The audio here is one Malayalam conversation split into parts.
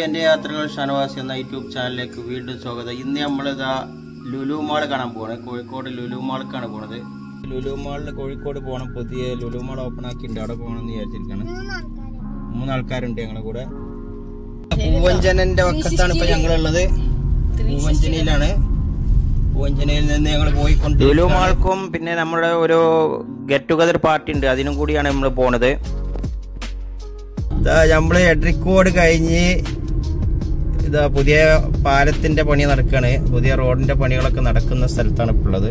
എൻ്റെ യാത്രകൾ ഷനവാസ് എന്ന യൂട്യൂബ് ചാനലിലേക്ക് വീണ്ടും സ്വാഗതം ഇന്ന് നമ്മളിതാ ലുലു മാൾ കാണാൻ പോവാണ് കോഴിക്കോട് ലുലു മാൾക്കാണ് പോണത് ലുലു മാളിൽ കോഴിക്കോട് പോകണം പുതിയ ലുലു മാൾ ഓപ്പൺ ആക്കിയിട്ടുണ്ട് അവിടെ പോകണം എന്ന് വിചാരിച്ചിരിക്കാണ് മൂന്നാൾക്കാരുണ്ട് ഞങ്ങളെ കൂടെ പൂവഞ്ചനന്റെ വക്കത്താണ് ഇപ്പൊ ഞങ്ങളുള്ളത് പൂവഞ്ചനയിലാണ് പൂവഞ്ചനയിൽ നിന്ന് ഞങ്ങൾ പോയിക്കൊണ്ട് ലുലു മാൾക്കും പിന്നെ നമ്മുടെ ഒരു ഗെറ്റ് ടുഗദർ പാർട്ടി ഉണ്ട് അതിനും കൂടിയാണ് നമ്മൾ പോണത് ഇതാ നമ്മള് എഡ്രിക്കോട് കഴിഞ്ഞ് ഇതാ പുതിയ പാലത്തിന്റെ പണി നടക്കാണ് പുതിയ റോഡിന്റെ പണികളൊക്കെ നടക്കുന്ന സ്ഥലത്താണ് ഇപ്പോൾ ഉള്ളത്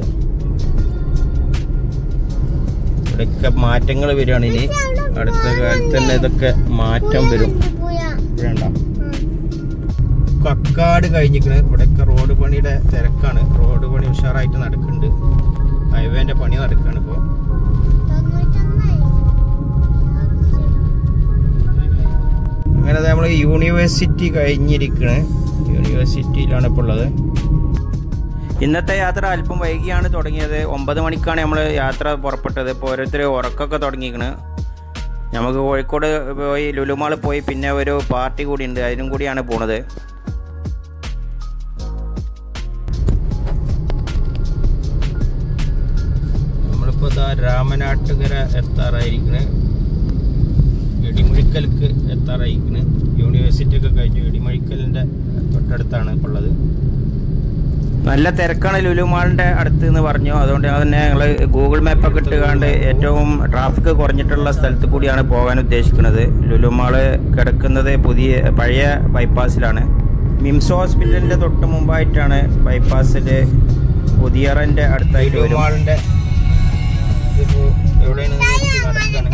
ഇവിടെയൊക്കെ മാറ്റങ്ങൾ വരികയാണ് ഇനി അടുത്ത കാലത്ത് തന്നെ ഇതൊക്കെ മാറ്റം വരും വേണ്ട കക്കാട് കഴിഞ്ഞിക്കണ് ഇവിടെയൊക്കെ റോഡ് പണിയുടെ തിരക്കാണ് റോഡ് പണി ഉഷാറായിട്ട് നടക്കുന്നുണ്ട് ഹൈവേന്റെ പണി നടക്കാണ് ഇപ്പോൾ അങ്ങനെ നമ്മൾ യൂണിവേഴ്സിറ്റി കഴിഞ്ഞിരിക്കണ് യൂണിവേഴ്സിറ്റിയിലാണ് ഇപ്പോൾ ഉള്ളത് ഇന്നത്തെ യാത്ര അല്പം വൈകിയാണ് തുടങ്ങിയത് ഒമ്പത് മണിക്കാണ് നമ്മൾ യാത്ര പുറപ്പെട്ടത് ഇപ്പോൾ ഓരോരുത്തർ ഉറക്കമൊക്കെ തുടങ്ങിയിരിക്കണ് നമുക്ക് കോഴിക്കോട് പോയി ലുലുമാൾ പോയി പിന്നെ ഒരു പാർട്ടി കൂടി ഉണ്ട് അതിനും കൂടിയാണ് പോണത് നമ്മളിപ്പോൾ ഇതാ രാമനാട്ടുകര എത്താറായിരിക്കണ് ഇടിമുഴിക്കൽക്ക് എത്താറായിരിക്കണ് യൂണിവേഴ്സിറ്റി ഒക്കെ കഴിഞ്ഞു ഇടിമുഴിക്കലിന്റെ തൊട്ടടുത്താണ് ഇപ്പോൾ ഉള്ളത് നല്ല തിരക്കാണ് ലുലുമാളിന്റെ അടുത്ത് എന്ന് പറഞ്ഞു അതുകൊണ്ട് തന്നെ ഞങ്ങൾ ഗൂഗിൾ മാപ്പൊക്കെ ഇട്ടുകാണ്ട് ഏറ്റവും ട്രാഫിക് കുറഞ്ഞിട്ടുള്ള സ്ഥലത്ത് കൂടിയാണ് പോകാൻ ഉദ്ദേശിക്കുന്നത് ലുലുമാള് കിടക്കുന്നത് പുതിയ പഴയ ബൈപ്പാസിലാണ് മിംസ് ഹോസ്പിറ്റലിന്റെ തൊട്ട് മുമ്പായിട്ടാണ് ബൈപ്പാസിൽ പുതിയറന്റെ അടുത്തായിട്ട് ലുലുമാളിന്റെ എവിടെയാണ് നടക്കാണ്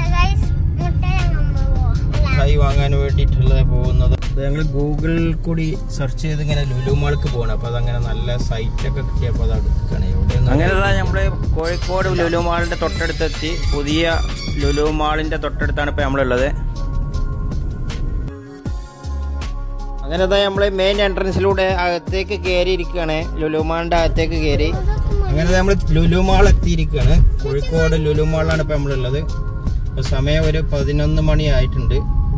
മിഠായി വാങ്ങാൻ വേണ്ടിയിട്ടുള്ളത് പോകുന്നത് ഞങ്ങൾ ഗൂഗിളിൽ കൂടി സെർച്ച് ചെയ്ത് ഇങ്ങനെ ലുലു മാൾക്ക് പോകണം അപ്പൊ അതങ്ങനെ നല്ല സൈറ്റ് ഒക്കെ കിട്ടിയപ്പോൾ അത് എടുക്കുകയാണ് എവിടെ അങ്ങനെ നമ്മള് കോഴിക്കോട് ലുലു മാളിന്റെ തൊട്ടടുത്തെത്തി പുതിയ ലുലു മാളിന്റെ തൊട്ടടുത്താണ് ഇപ്പൊ നമ്മളുള്ളത് അങ്ങനെ നമ്മള് മെയിൻ എൻട്രൻസിലൂടെ അകത്തേക്ക് കയറി ഇരിക്കുകയാണ് ലുലു മാളിന്റെ അകത്തേക്ക് കയറി അങ്ങനെ നമ്മൾ ലുലു മാൾ എത്തിയിരിക്കുകയാണ് കോഴിക്കോട് ലുലു മാളിലാണ് ഇപ്പൊ നമ്മളുള്ളത് ഇപ്പൊ സമയം ഒരു പതിനൊന്ന് മണി ആയിട്ടുണ്ട്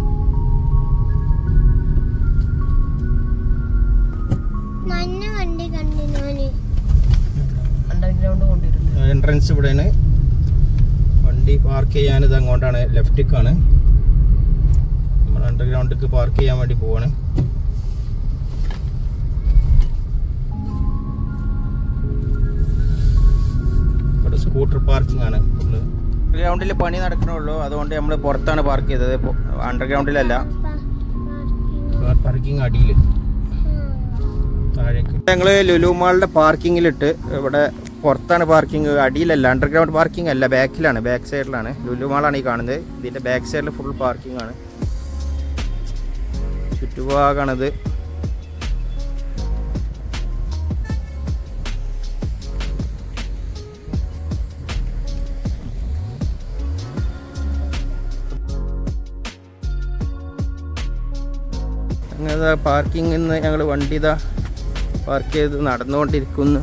നന്ന വണ്ടി കണ്ടു ഞാന് അണ്ടർഗ്രൗണ്ട് കൊണ്ടിരുന്നു എൻട്രൻസ് ഇവിടെയാണ് വണ്ടി പാർക്ക് ചെയ്യാൻ ഇത് അങ്ങോട്ടാണ് ലെഫ്റ്റിക്കാണ് നമ്മൾ അണ്ടർഗ്രൗണ്ടിലേക്ക് പാർക്ക് ചെയ്യാൻ വേണ്ടി പോവാണ് ഇവിടെ സ്കൂട്ടർ പാർക്കിംഗ് ആണ് ഗ്രൗണ്ടിൽ പണി നടക്കണുള്ളൂ അതുകൊണ്ട് നമ്മൾ പുറത്താണ് പാർക്ക് ചെയ്തത് അണ്ടർഗ്രൗണ്ടിലല്ല പാർക്കിംഗ് അടിയിൽ താഴേക്ക് ഞങ്ങള് ലുലു മാളിന്റെ പാർക്കിങ്ങിലിട്ട് ഇവിടെ പുറത്താണ് പാർക്കിംഗ് അടിയിലല്ല അണ്ടർഗ്രൗണ്ട് പാർക്കിംഗ് അല്ല ബാക്കിലാണ് ബാക്ക് സൈഡിലാണ് ലുലു മാളാണ് ഈ കാണുന്നത് ഇതിന്റെ ബാക്ക് സൈഡിൽ ഫുൾ പാർക്കിംഗ് ആണ് ചുറ്റുഭാഗമാണിത് അങ്ങനെ പാർക്കിങ്ങിൽ നിന്ന് ഞങ്ങൾ വണ്ടി ഇതാ പാർക്ക് ചെയ്ത് നടന്നുകൊണ്ടിരിക്കുന്നു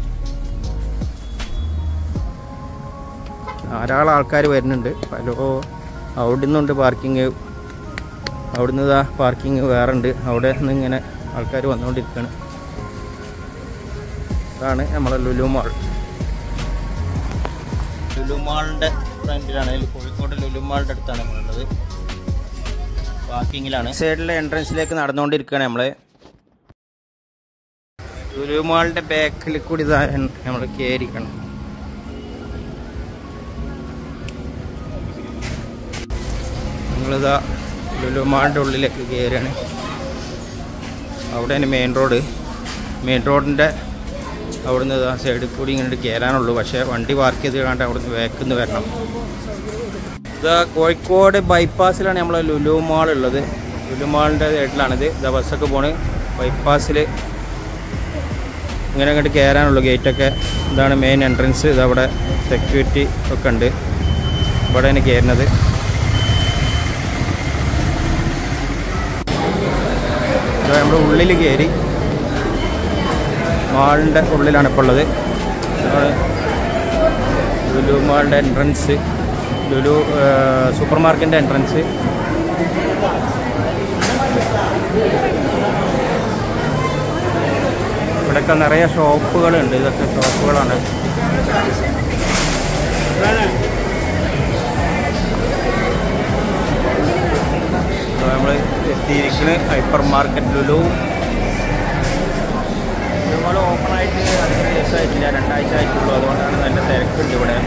ധാരാളം ആൾക്കാർ വരുന്നുണ്ട് പല അവിടെ നിന്നുണ്ട് പാർക്കിങ് അവിടുന്ന് ഇതാ പാർക്കിങ് വേറെ ഉണ്ട് അവിടെ നിന്ന് ഇങ്ങനെ ആൾക്കാർ വന്നുകൊണ്ടിരിക്കുകയാണ് ഇതാണ് നമ്മളെ ലുലു മാൾ ലുലു മാളിൻ്റെ ഫ്രണ്ടിലാണ് കോഴിക്കോട് ലുലു മാളിൻ്റെ അടുത്താണ് നമ്മളുള്ളത് പാർക്കിങ്ങിലാണ് സൈഡിലെ എൻട്രൻസിലേക്ക് നടന്നുകൊണ്ടിരിക്കുകയാണ് നമ്മള് ലുലു മാളിന്റെ ബാക്കിൽ കൂടി നമ്മൾ കയറിക്കണം നമ്മളിതാ ലുലു മാളിന്റെ ഉള്ളിലേക്ക് കയറിയാണ് അവിടെയാണ് മെയിൻ റോഡ് മെയിൻ റോഡിന്റെ അവിടുന്ന് ഇതാ സൈഡിൽ കൂടി ഇങ്ങോട്ട് കയറാനുള്ളൂ പക്ഷേ വണ്ടി പാർക്ക് ചെയ്ത് കണ്ട് അവിടുന്ന് ബാക്കിൽ നിന്ന് വരണം ഇതാ കോഴിക്കോട് ബൈപ്പാസിലാണ് നമ്മളെ ലുലു മാൾ ഉള്ളത് ലുലു മാളിൻ്റെ സൈഡിലാണിത് ഇതാ ബസ്സൊക്കെ പോണ് ബൈപ്പാസിൽ ഇങ്ങനെ അങ്ങോട്ട് കയറാനുള്ളൂ ഗേറ്റൊക്കെ ഇതാണ് മെയിൻ എൻട്രൻസ് ഇതവിടെ സെക്യൂരിറ്റി ഒക്കെ ഉണ്ട് ഇവിടെയാണ് കയറുന്നത് ഇതാ നമ്മുടെ ഉള്ളിൽ കയറി മാളിൻ്റെ ഉള്ളിലാണ് ഇപ്പോൾ ഉള്ളത് ഇതാണ് ലുലു മാളിൻ്റെ എൻട്രൻസ് ലുലു സൂപ്പർ മാർക്കറ്റിൻ്റെ എൻട്രൻസ് ഇവിടെയൊക്കെ നിറയെ ഷോപ്പുകളുണ്ട് ഇതൊക്കെ ഷോപ്പുകളാണ് നമ്മൾ എത്തിയിരിക്കുന്നത് ഹൈപ്പർ മാർക്കറ്റ് ലുലു ഇതുപോലെ ഓപ്പൺ ആയിട്ട് അധികം ദിവസമായിട്ടില്ല രണ്ടാഴ്ച ആയിട്ടുള്ളൂ അതുകൊണ്ടാണ് നല്ല തിരക്കുണ്ട് ഇവിടെ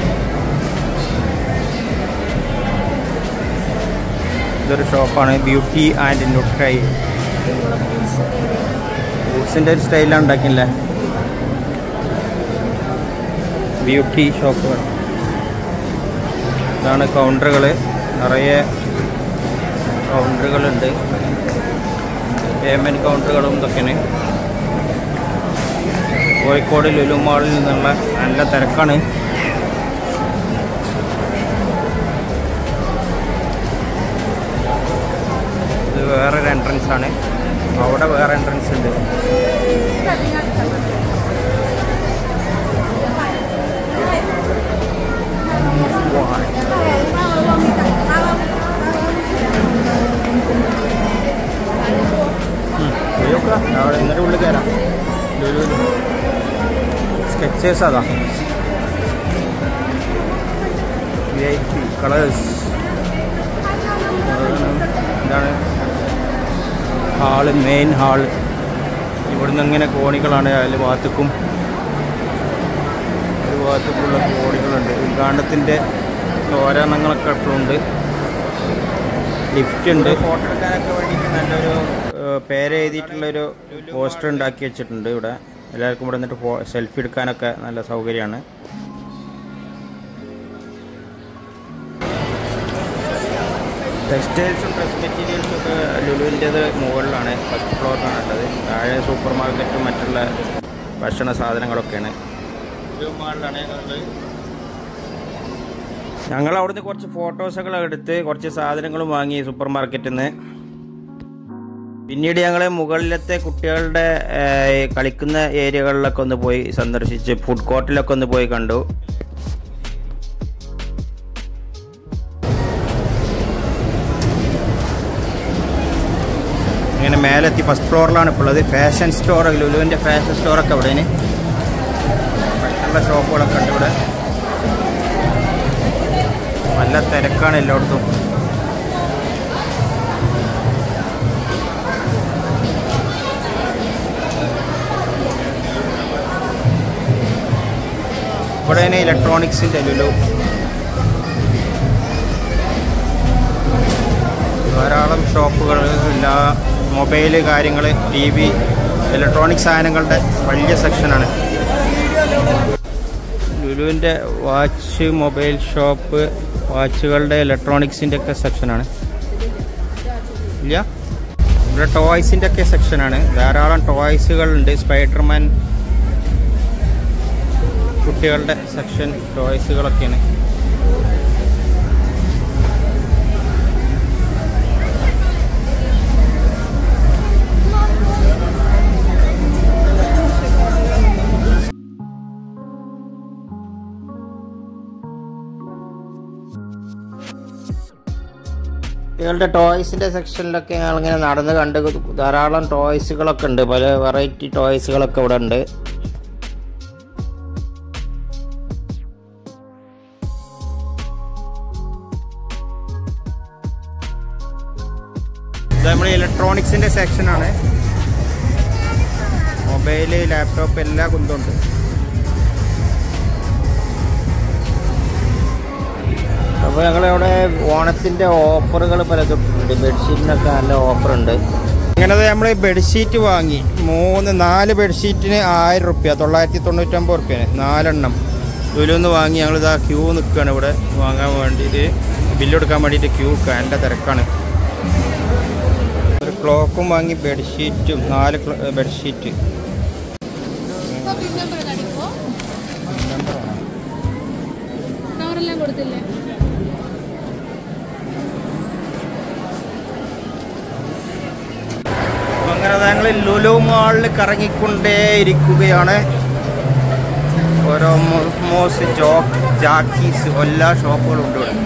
ഇതൊരു ഷോപ്പാണ് ബ്യൂട്ടി ആൻഡ് ന്യൂട്രൈ ഫ്രൂട്ട്സിൻ്റെ ഒരു സ്റ്റൈലാണ് ഉണ്ടാക്കില്ലേ ബ്യൂട്ടി ഷോപ്പുകൾ ഇതാണ് കൗണ്ടറുകൾ നിറയെ കൗണ്ടറുകളുണ്ട് പേയ്മെൻറ്റ് കൗണ്ടറുകളും ഇതൊക്കെയാണ് കോഴിക്കോട് ലുലു മാളിൽ നിന്നുള്ള നല്ല തിരക്കാണ് ഇത് വേറൊരു എൻട്രൻസ് ആണ് അവിടെ വേറെ എൻട്രൻസ് ഉണ്ട് പോയോക്ക അവിടെ എന്നിട്ട് ഉള്ളിൽ കയറാം ലുലുവിൽ സ്കെച്ചേഴ്സ് അതാ വി ഐ പി കളേഴ്സ് എന്താണ് ഹാള് മെയിൻ ഹാള് ഇവിടുന്ന് ഇങ്ങനെ കോണികളാണ് അതിൽ ഭാഗത്തേക്കും ഒരു ഭാഗത്തേക്കുള്ള കോണികളുണ്ട് ഉദ്ഘാടനത്തിൻ്റെ തോരണങ്ങളൊക്കെ ഇട്ടുണ്ട് ലിഫ്റ്റ് ഉണ്ട് ഫോട്ടോ എടുക്കാനൊക്കെ വേണ്ടിയിട്ട് നല്ലൊരു ഏഹ്, പേര് എഴുതിയിട്ടുള്ളൊരു പോസ്റ്റർ ഉണ്ടാക്കി വെച്ചിട്ടുണ്ട് ഇവിടെ എല്ലാവർക്കും ഇവിടെ നിന്നിട്ട് ഫോ സെൽഫി എടുക്കാനൊക്കെ നല്ല സൗകര്യമാണ് ടെക്സ്റ്റൈൽസും ഡ്രസ് മെറ്റീരിയൽസും ഒക്കെ ലുലുവിൻ്റെത് മുകളിലാണ് ഫസ്റ്റ് ഫ്ലോറിലാണ് ഉള്ളത് താഴെ സൂപ്പർ മാർക്കറ്റും മറ്റുള്ള ഭക്ഷണ സാധനങ്ങളൊക്കെയാണ് ഞങ്ങൾ അവിടുന്ന് കുറച്ച് ഫോട്ടോസൊക്കെ എടുത്ത് കുറച്ച് സാധനങ്ങളും വാങ്ങി സൂപ്പർ മാർക്കറ്റിൽ നിന്ന് പിന്നീട് ഞങ്ങൾ മുകളിലത്തെ കുട്ടികളുടെ ഏഹ്, കളിക്കുന്ന ഏരിയകളിലൊക്കെ ഒന്ന് പോയി സന്ദർശിച്ച് ഫുഡ് കോർട്ടിലൊക്കെ ഒന്ന് പോയി കണ്ടു ഇങ്ങനെ മേലെത്തി ഫസ്റ്റ് ഫ്ലോറിലാണ് ഇപ്പോൾ ഉള്ളത് ഫാഷൻ സ്റ്റോർ ലുലുവിൻ്റെ ഫാഷൻ സ്റ്റോറൊക്കെ ഇവിടെ മറ്റുള്ള ഷോപ്പുകളൊക്കെ ഉണ്ട് ഇവിടെ നല്ല തിരക്കാണ് എല്ലായിടത്തും ഇവിടെ ഇലക്ട്രോണിക്സിൻ്റെ ലുലു ധാരാളം ഷോപ്പുകൾ എല്ലാ മൊബൈൽ കാര്യങ്ങൾ ടി വി ഇലക്ട്രോണിക് സാധനങ്ങളുടെ വലിയ സെക്ഷനാണ് ലുലുവിൻ്റെ വാച്ച് മൊബൈൽ ഷോപ്പ് വാച്ചുകളുടെ ഇലക്ട്രോണിക്സിൻ്റെ ഒക്കെ സെക്ഷനാണ് ഇല്ല ഇവിടെ ടോയ്സിൻ്റെ ഒക്കെ സെക്ഷനാണ് ധാരാളം ടോയ്സുകളുണ്ട് സ്പൈഡർമാൻ കുട്ടികളുടെ സെക്ഷൻ ടോയ്സുകളൊക്കെയാണ് കുട്ടികളുടെ ടോയ്സിൻ്റെ സെക്ഷനിലൊക്കെ ഞങ്ങളിങ്ങനെ നടന്ന് കണ്ട് ധാരാളം ടോയ്സുകളൊക്കെ ഉണ്ട് പല വെറൈറ്റി ടോയ്സുകളൊക്കെ ഇവിടെ ഉണ്ട് ഇത് നമ്മൾ ഇലക്ട്രോണിക്സിൻ്റെ സെക്ഷനാണ് മൊബൈല് ലാപ്ടോപ്പ് എല്ലാ കുന്തുണ്ട് അപ്പോൾ ഞങ്ങളിവിടെ ഓണത്തിൻ്റെ ഓഫറുകൾ പലതും ഉണ്ട് ബെഡ്ഷീറ്റിനൊക്കെ നല്ല ഓഫറുണ്ട് അങ്ങനെ നമ്മൾ ബെഡ്ഷീറ്റ് വാങ്ങി മൂന്ന് നാല് ബെഡ്ഷീറ്റിന് ആയിരം റുപ്യ തൊള്ളായിരത്തി തൊണ്ണൂറ്റൊമ്പത് റുപ്യന് നാലെണ്ണം ലുലുന്ന് വാങ്ങി ഞങ്ങൾ ഇതാ ക്യൂ നിൽക്കുകയാണ് ഇവിടെ വാങ്ങാൻ വേണ്ടിയിട്ട് ബില്ലെടുക്കാൻ വേണ്ടിയിട്ട് ക്യൂ നിൽക്കുക എൻ്റെ തിരക്കാണ് ഒരു ക്ലോക്കും വാങ്ങി ബെഡ്ഷീറ്റും നാല് ക്ലോ- ബെഡ്ഷീറ്റ് കവറെല്ലാം കൊടുത്തില്ലേ അപ്പോൾ അങ്ങനെ ഞങ്ങൾ ലുലു മാളിൽ കറങ്ങിക്കൊണ്ടേ ഇരിക്കുകയാണ് ഓരോ മോസ് ജോ ജാക്കീസ് എല്ലാ ഷോപ്പുകളും ഉണ്ട് ഇവിടെ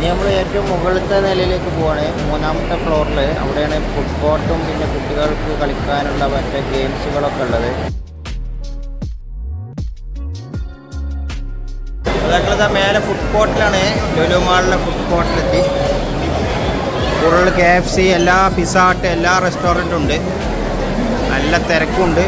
ഇനി നമ്മൾ ഏറ്റവും മുകളിലത്തെ നിലയിലേക്ക് പോവാണ് മൂന്നാമത്തെ ഫ്ലോറിൽ അവിടെയാണ് ഫുഡ് കോർട്ടും പിന്നെ കുട്ടികൾക്ക് കളിക്കാനുള്ള മറ്റേ ഗെയിംസുകളൊക്കെ ഉള്ളത് അതൊക്കെ മേലെ ഫുഡ് കോർട്ടിലാണ് ലുലു മാളിലെ ഫുഡ് കോർട്ടിലെത്തി കൂടുതൽ കെ എഫ് സി എല്ലാ പിസ്സ ഹട്ട് എല്ലാ റെസ്റ്റോറൻറ്റും ഉണ്ട് നല്ല തിരക്കുണ്ട്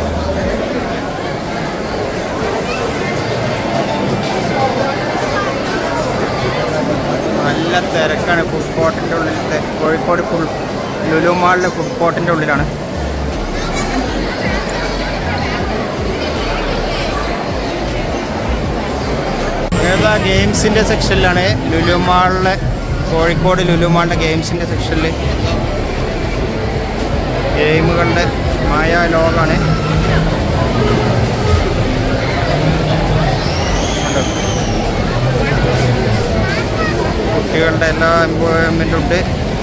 നല്ല തിരക്കാണ് ഫുഡ് കോർട്ടിൻ്റെ ഉള്ളിലത്തെ കോഴിക്കോട് ഫുൾ ലുലു മാളിലെ ഫുഡ് കോർട്ടിൻ്റെ ഉള്ളിലാണ് ഏതാ ഗെയിംസിൻ്റെ സെക്ഷനിലാണ് ലുലു മാളിലെ കോഴിക്കോട് ലുലു മാളിൻ്റെ ഗെയിംസിൻ്റെ സെക്ഷനിൽ ഗെയിമുകളുടെ മായ ലോകാണ് കണ്ടോ? കുട്ടികളുടെ എല്ലാ എംപ്ലോയ്മെൻറ്റും ഉണ്ട്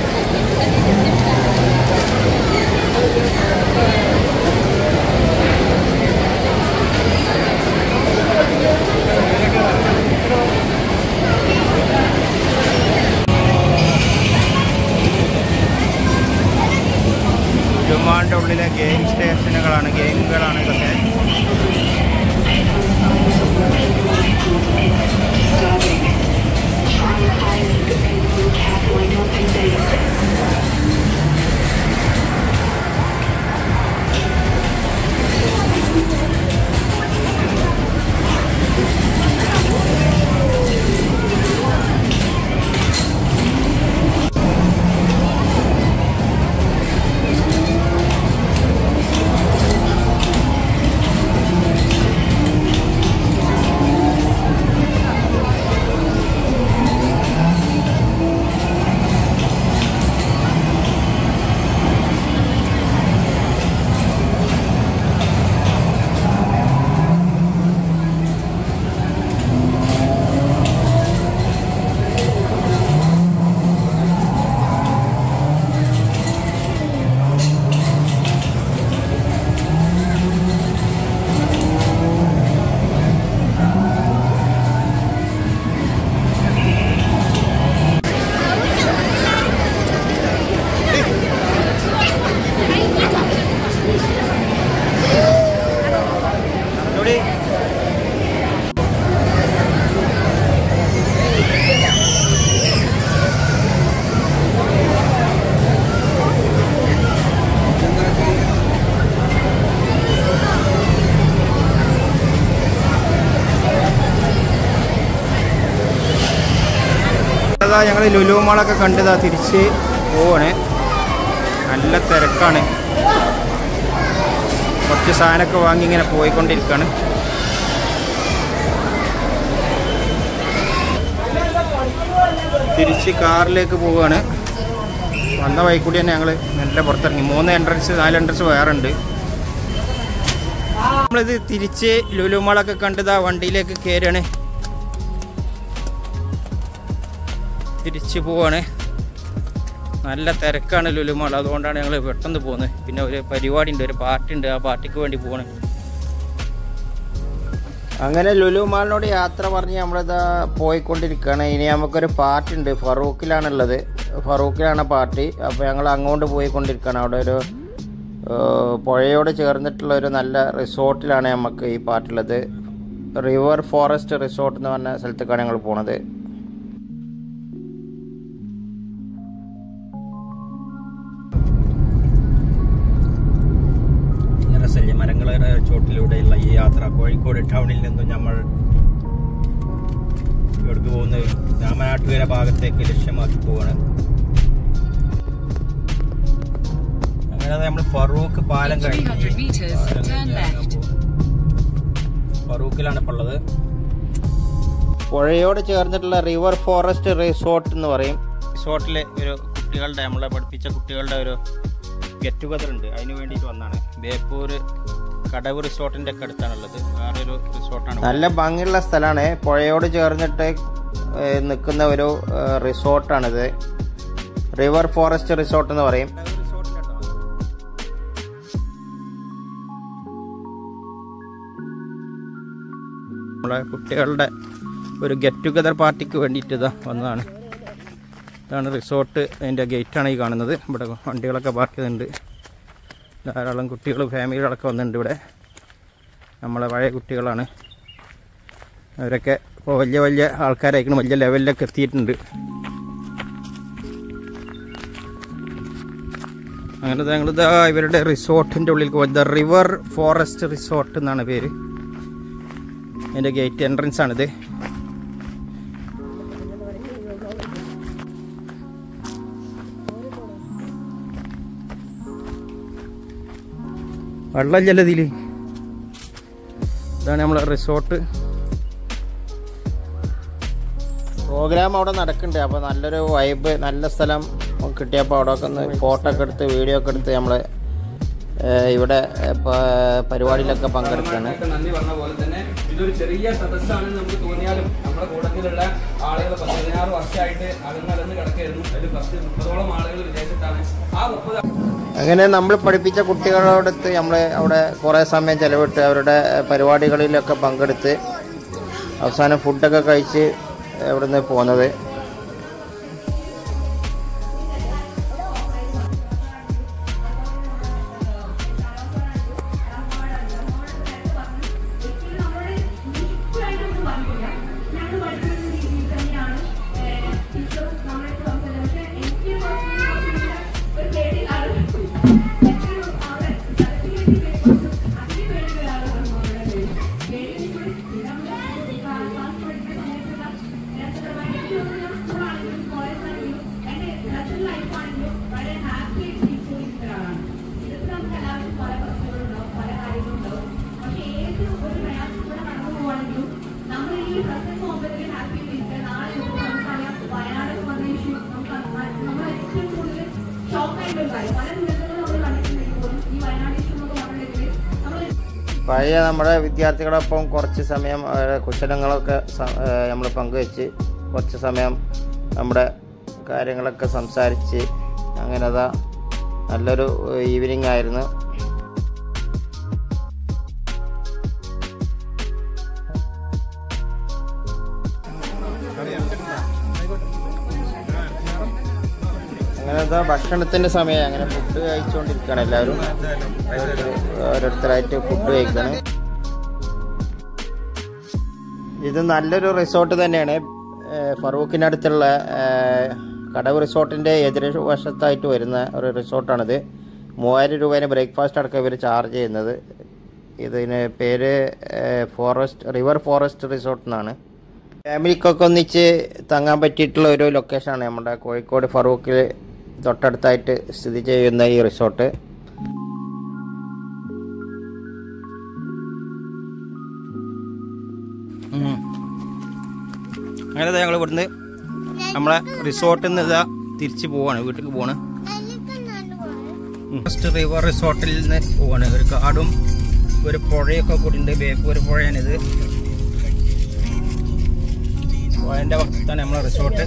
ലുമാൻ്റെ ഉള്ളിലെ ഗെയിം സ്റ്റേഷനുകളാണ് ഗെയിമുകളാണ് ഇതൊക്കെ ഇവിടെ അതാ ഞങ്ങൾ ലുലു മാളൊക്കെ കണ്ടതാ തിരിച്ച് പോവാണ് നല്ല തിരക്കാണ് കുറച്ച് സാധനമൊക്കെ വാങ്ങി ഇങ്ങനെ പോയിക്കൊണ്ടിരിക്കുകയാണ് തിരിച്ച് കാറിലേക്ക് പോവുകയാണ് വന്ന വഴി കൂടി തന്നെ ഞങ്ങൾ നല്ല പുറത്തിറങ്ങി മൂന്ന് എൻട്രൻസ് നാല് എൻട്രൻസ് വേറെ ഉണ്ട് നമ്മളിത് തിരിച്ച് ലുലുമാളൊക്കെ കണ്ടത് ആ വണ്ടിയിലേക്ക് കയറുകയാണ് തിരിച്ച് പോവാണ് നല്ല തിരക്കാണ് ലുലുമാൾ അതുകൊണ്ടാണ് ഞങ്ങൾ പെട്ടെന്ന് പോകുന്നത് പിന്നെ ഒരു പരിപാടി ഉണ്ട് ഒരു പാർട്ടി ഉണ്ട് ആ പാർട്ടിക്ക് വേണ്ടി പോവാണ് അങ്ങനെ ലുലു മാളിനോട് യാത്ര പറഞ്ഞ് നമ്മളിതാ പോയിക്കൊണ്ടിരിക്കുകയാണ് ഇനി നമുക്കൊരു പാർട്ടി ഉണ്ട് ഫറൂഖിലാണുള്ളത് ഫറൂഖിലാണ് പാർട്ടി അപ്പോൾ ഞങ്ങൾ അങ്ങോട്ട് പോയിക്കൊണ്ടിരിക്കുകയാണ് അവിടെ ഒരു ഏഹ്, പുഴയോട് ചേർന്നിട്ടുള്ള ഒരു നല്ല റിസോർട്ടിലാണ് നമുക്ക് ഈ പാർട്ടിയുള്ളത് റിവർ ഫോറസ്റ്റ് റിസോർട്ട് എന്ന് പറഞ്ഞ സ്ഥലത്തേക്കാണ് ഞങ്ങൾ പോണത് രസമില്ലേ മരങ്ങളുടെ ചോട്ടിലൂടെയുള്ള ഈ യാത്ര കോഴിക്കോട് ടൗണിൽ നിന്നും നമ്മൾ ഇവിടേക്ക് പോകുന്നത് രാമനാട്ടുകര ഭാഗത്തേക്ക് ലക്ഷ്യമാക്കി പോവാണ് അങ്ങനെ നമ്മൾ ഫറൂഖ് പാലം കഴിഞ്ഞ് 300 meters, പാലം turn കഴിഞ്ഞ് left. ഇറങ്ങാൻ പോവാണ്. ഫറൂഖിലാണ് ഇപ്പോൾ ഉള്ളത് പുഴയോട് ചേർന്നിട്ടുള്ള റിവർ ഫോറസ്റ്റ് റിസോർട്ട് എന്ന് പറയും റിസോർട്ടിൽ ഒരു കുട്ടികളുടെ നമ്മളെ പഠിപ്പിച്ച കുട്ടികളുടെ ഒരു ഗെറ്റ് ടുഗദർ ഉണ്ട് അതിന് വേണ്ടിയിട്ട് വന്നാണ് ബേപ്പൂർ കടവ് റിസോർട്ടിന്റെ ഒക്കെ അടുത്താണുള്ളത് വേറൊരു റിസോർട്ടാണ് നല്ല ഭംഗിയുള്ള സ്ഥലമാണ് പുഴയോട് ചേർന്നിട്ട് നിൽക്കുന്ന ഒരു റിസോർട്ടാണിത് റിവർ ഫോറസ്റ്റ് റിസോർട്ട് എന്ന് പറയും നമ്മളെ കുട്ടികളുടെ ഒരു ഗെറ്റ് ടുഗദർ പാർട്ടിക്ക് വേണ്ടിയിട്ട് ഇതാ വന്നതാണ് ഇതാണ് റിസോർട്ട് അതിൻ്റെ ഗേറ്റാണ് ഈ കാണുന്നത് ഇവിടെ വണ്ടികളൊക്കെ പാർക്ക് ചെയ്തിട്ടുണ്ട് ധാരാളം കുട്ടികൾ ഫാമിലികളൊക്കെ വന്നിട്ടുണ്ട് ഇവിടെ നമ്മളെ പഴയ കുട്ടികളാണ് അവരൊക്കെ ഇപ്പോൾ വലിയ വലിയ ആൾക്കാരായിരിക്കണം വലിയ ലെവലിലൊക്കെ എത്തിയിട്ടുണ്ട് അങ്ങനെ ഞങ്ങളിതാ ഇവരുടെ റിസോർട്ടിൻ്റെ ഉള്ളിൽ പോയി ദ റിവർ ഫോറസ്റ്റ് റിസോർട്ട് എന്നാണ് പേര് അതിൻ്റെ ഗേറ്റ് എൻട്രൻസ് ആണിത് വെള്ളമില്ലല്ലോ ഇതിൽ ഇതാണ് നമ്മളെ റിസോർട്ട് പ്രോഗ്രാം അവിടെ നടക്കുന്നുണ്ട് അപ്പോൾ നല്ലൊരു വൈബ് നല്ല സ്ഥലം കിട്ടിയപ്പോൾ അവിടെ ഒക്കെ ഒന്ന് ഫോട്ടോ ഒക്കെ എടുത്ത് വീഡിയോ ഒക്കെ എടുത്ത് നമ്മൾ ഇവിടെ പ- പരിപാടിയിലൊക്കെ പങ്കെടുക്കുകയാണ് ഒക്കെ നന്ദി പറഞ്ഞ പോലെ തന്നെ ഇതൊരു ചെറിയ സദസ്സാണെന്ന് നമുക്ക് തോന്നിയാലും നമ്മുടെ കൂട്ടത്തിലുള്ള ആളുകൾ പത്ത് പതിനാറ് വർഷമായിട്ട് അകന്നകന്ന് കിടക്കായിരുന്നു അതിൽ പത്ത് മുപ്പതോളം ആളുകൾ വിദേശത്താണ് ആ മുപ്പത് അങ്ങനെ നമ്മൾ പഠിപ്പിച്ച കുട്ടികളോടത്ത് നമ്മൾ അവിടെ കുറേ സമയം ചെലവിട്ട് അവരുടെ പരിപാടികളിലൊക്കെ പങ്കെടുത്ത് അവസാനം ഫുഡൊക്കെ കഴിച്ച് ഇവിടുന്ന് പോകുന്നത് പഴയ നമ്മുടെ വിദ്യാർത്ഥികളൊപ്പം കുറച്ച് സമയം അവരുടെ കുശലങ്ങളൊക്കെ നമ്മൾ പങ്കുവെച്ച് കുറച്ച് സമയം നമ്മുടെ കാര്യങ്ങളൊക്കെ സംസാരിച്ച് അങ്ങനെ അതാ നല്ലൊരു ഈവനിങ് ആയിരുന്നു അങ്ങനെ എന്താ ഭക്ഷണത്തിന്റെ സമയം അങ്ങനെ ഫുഡ് കഴിച്ചുകൊണ്ടിരിക്കുകയാണ് എല്ലാവരും ഓരോരുത്തരായിട്ട് ഫുഡ് കഴിക്കണം ഇത് നല്ലൊരു റിസോർട്ട് തന്നെയാണ് ഏഹ് ഫറൂഖിനടുത്തുള്ള ഏഹ് കടവ് റിസോർട്ടിന്റെ എതിർവശത്തായിട്ട് വരുന്ന ഒരു റിസോർട്ടാണിത് മൂവായിരം രൂപേനെ ബ്രേക്ക്ഫാസ്റ്റ് അടക്കം ഇവർ ചാർജ് ചെയ്യുന്നത് ഇതിന് പേര് ഏഹ് ഫോറസ്റ്റ് റിവർ ഫോറസ്റ്റ് റിസോർട്ട് എന്നാണ് ഫാമിലിക്കൊക്കെ ഒന്നിച്ച് തങ്ങാൻ പറ്റിയിട്ടുള്ള ഒരു ലൊക്കേഷനാണ് നമ്മുടെ കോഴിക്കോട് ഫറൂഖിൽ തൊട്ടടുത്തായിട്ട് സ്ഥിതി ചെയ്യുന്ന ഈ റിസോർട്ട് അങ്ങനെ ഞങ്ങൾ ഇവിടുന്ന് നമ്മളെ റിസോർട്ടിൽ നിന്ന് ഇതാ തിരിച്ച് പോവാണ് വീട്ടിലേക്ക് പോവാണ് ഫസ്റ്റ് റിവർ റിസോർട്ടിൽ നിന്ന് പോവാണ് ഒരു കാടും ഒരു പുഴയൊക്കെ കൂടിയുണ്ട് ബേപ്പൂർ പുഴയാണിത് പുഴൻ്റെ വക്കത്താണ് നമ്മളെ റിസോർട്ട്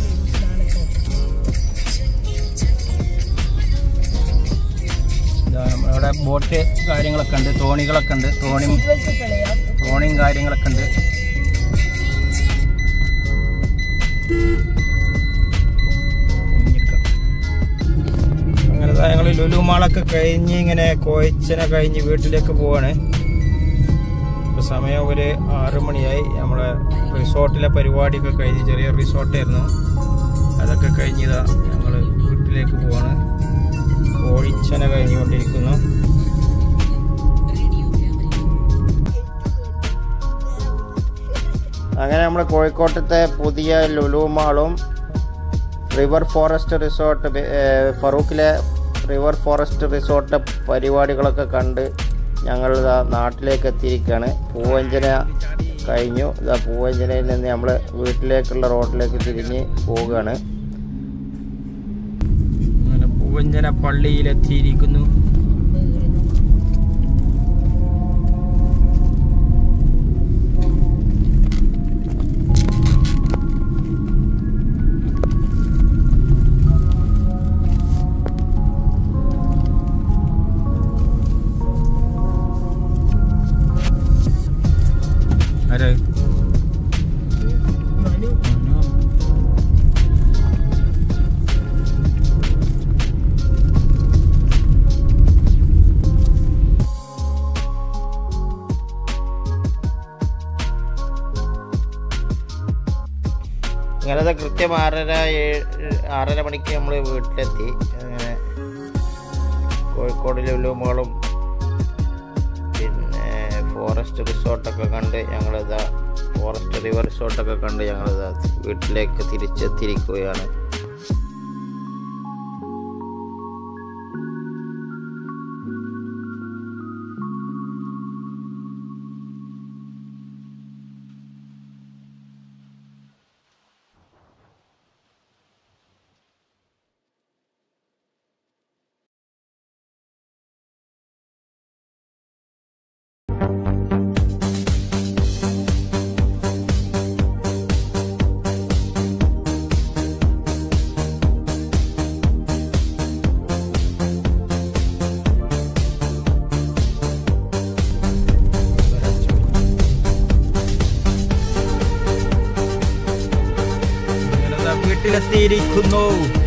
ഇതാ നമ്മുടെ ബോട്ട് കാര്യങ്ങളൊക്കെ ഉണ്ട് തോണികളൊക്കെ ഉണ്ട് തോണിയും തോണിയും കാര്യങ്ങളൊക്കെ ഉണ്ട് അങ്ങനെ ഞങ്ങൾ ലുലുമാളൊക്കെ കഴിഞ്ഞ് ഇങ്ങനെ കോയച്ചനെ കഴിഞ്ഞ് വീട്ടിലേക്ക് പോവാണ് ഇപ്പൊ സമയം ഒരു ആറ് മണിയായി നമ്മളെ റിസോർട്ടിലെ പരിപാടിയൊക്കെ കഴിഞ്ഞ് ചെറിയ റിസോർട്ടായിരുന്നു അതൊക്കെ കഴിഞ്ഞതാ ഞങ്ങൾ വീട്ടിലേക്ക് പോവാണ് കോഴിച്ചന കഴിഞ്ഞുകൊണ്ടിരിക്കുന്നു അങ്ങനെ നമ്മൾ കോഴിക്കോട്ടത്തെ പുതിയ ലുലു മാളും റിവർ ഫോറസ്റ്റ് റിസോർട്ട് ബെ- ഏഹ് ഫറൂഖിലെ റിവർ ഫോറസ്റ്റ് റിസോർട്ട് പരിപാടികളൊക്കെ കണ്ട് ഞങ്ങൾ ഇതാ നാട്ടിലേക്ക് എത്തിയിരിക്കുകയാണ് പൂവഞ്ചന കഴിഞ്ഞു ഇതാ പൂവഞ്ചനയിൽ നിന്ന് നമ്മൾ വീട്ടിലേക്കുള്ള റോഡിലേക്ക് തിരിഞ്ഞ് പോവുകയാണ് അങ്ങനെ പൂവഞ്ചന പള്ളിയിലെത്തിയിരിക്കുന്നു ആരാ കൃത്യം ആറര ഏഴ് ആറര മണിക്ക് നമ്മൾ വീട്ടിലെത്തി അങ്ങനെ കോഴിക്കോട് ലുലുമോളും പിന്നെ ഫോറസ്റ്റ് റിസോർട്ടൊക്കെ കണ്ട് ഞങ്ങളിതാ ഫോറസ്റ്റ് റിവർ റിസോർട്ടൊക്കെ കണ്ട് ഞങ്ങളിതാ വീട്ടിലേക്ക് തിരിച്ചെത്തിയിരിക്കുകയാണ് വീട്ടിലെത്തിയിരിക്കുന്നു